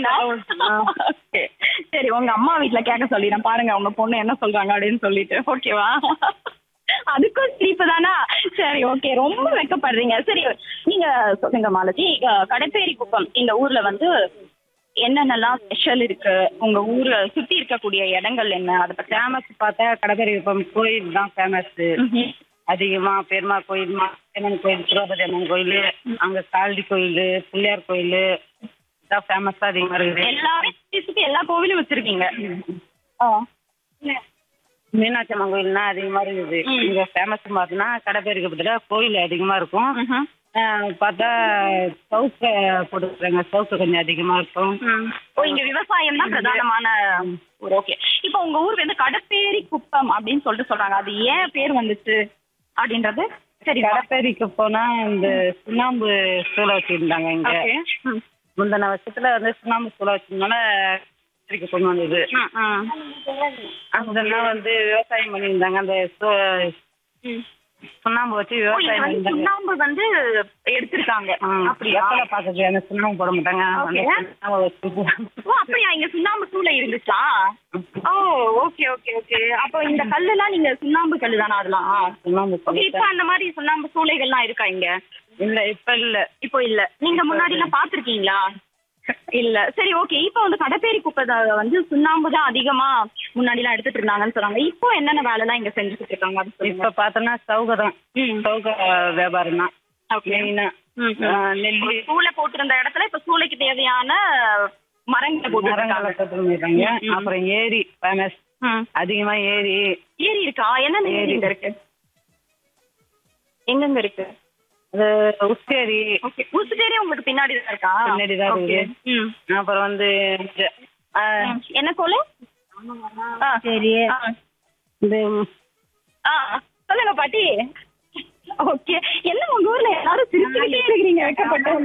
அப்படின்னா Okay. சரி உங்க அம்மா வீட்ல கேட்க சொல்லிடுறேன் பாருங்க உங்க பொண்ணு என்ன சொல்றாங்க அப்படின்னு சொல்லிட்டு ஓகேவா அதுக்கும் சிரிப்பு தானா சரி ஓகே ரொம்ப வெக்கப்படுறீங்க சரி நீங்க சொல்லுங்க மாலதி அஹ், கடைப்பேரி குப்பம் இந்த ஊர்ல வந்து என்னென்னலாம் ஸ்பெஷல் இருக்கு உங்க ஊரை சுத்தி இருக்கக்கூடிய இடங்கள் என்ன அதை பத்தி ஃபேமஸ் பார்த்தா கடற்கரை கோயில் தான் ஃபேமஸ் ம்ஹும். அதிகமா பெருமா கோயில் அம்மன் கோயில் திரௌபதி அம்மன் கோயில் அங்க கால்டி கோயில் பிள்ளையார் கோயில் இதான் ஃபேமஸா அதிகமா இருக்குது எல்லாமே சுத்தி சுத்தி எல்லா கோவிலும் வச்சிருக்கீங்க ஆ. மீனாட்சி அம்மன் கோயில்னா அதிகமா இருக்குது ம். இங்க ஃபேமஸ் பார்த்தோன்னா கடற்கரைக்கு பதிலாக கோயில் அதிகமா இருக்கும் ம்ஹும். ஆஹ் பார்த்தா சவுக்க போட்டுருக்காங்க சவுக்கு கொஞ்சம் அதிகமா இருக்கும் ம். ஓ இங்க விவசாயம் தான் பிரதானமான ஊர் ஓகே இப்போ உங்க ஊர் வந்து கடப்பேரி குப்பம் அப்படின்னு சொல்லிட்டு சொல்றாங்க அது ஏன் பேர் வந்துச்சு அப்படின்றது சரி கடற்கரைக்கு போனா இந்த சுண்ணாம்பு சூளை வச்சிருந்தாங்க இங்க ஓகே ம். முந்தின வருஷத்துல வந்து சுண்ணாம்பு சூளை வச்சதுனால கடற்கரைக்கு கொண்டு வந்தது ம், ம். அதெல்லாம் வந்து விவசாயம் பண்ணியிருந்தாங்க அந்த சு- ம். சுண்ணாம்பு வச்சு ஓ, இங்க விவசாயம் வந்து பண்ணியிருந்தாங்க சுண்ணாம்பு வந்து எடுத்திருக்காங்க அப்படியா வெத்தலை பாக்குறது அந்த சுண்ணாம்பு போட மாட்டாங்க அந்த Okay. சுண்ணாம்பை வச்சு ஓ அப்படியா இங்க சுண்ணாம்பு சூளை இருந்துச்சா ஓ ஓகே ஓகே ஓகே அப்போ இந்த கல்லுலாம் நீங்க சுண்ணாம்பு கல்லு தானா அதெல்லாம் சுண்ணாம்பு ஓகே இப்போ போட்டு அந்த மாதிரி சுண்ணாம்பு சூளைகள்லாம் இருக்கா இங்க இல்ல இப்ப இல்ல இப்போ இல்ல நீங்க முன்னாடி எல்லாம் பாத்திருக்கீங்களா இல்ல சரி ஓகே இப்போ வந்து கடப்பேரி குப்பை தான் வந்து சுண்ணாம்பு தான் அதிகமா முன்னாடி எல்லாம் எடுத்துட்டு இருந்தாங்கன்னு சொன்னாங்க இப்போ என்னென்ன வேலை எல்லாம் இங்க செஞ்சுட்டு இருக்காங்க அது சொல்லுங்க இப்ப பார்த்தோம்னா சவுகரம் ம். சவுக வியாபாரம் தான் Okay. மெயினா ம், ம். நெல்லி சூளை போட்டிருந்த இடத்துல இப்ப சூளைக்கு தேவையான மரங்களை போட்டு மரங்களை போட்டுருக்காங்க ம், ம். அப்புறம் ஏரி ஃபேமஸ் அதிகமா ஏரி ஏரி இருக்கா என்னென்ன ஏரி இங்க இருக்கு எங்கெங்க இருக்கு அது உஸ்கேரி ஓகே உசுட்டேரி உங்களுக்கு பின்னாடி தான் இருக்கா பின்னாடி தான் Okay. இருக்குது. ம். அப்புறம் வந்து இந்த, ஆ, ம். என்ன கோலை ஆ. சரி ஆ. இந்த ஆ, சொல்லுங்க பாட்டி ஓகே என்ன உங்க ஊர்ல எல்லாரும் சிரிச்சுக்கிட்டே இருக்கிறீங்க வெக்கப்பட்டு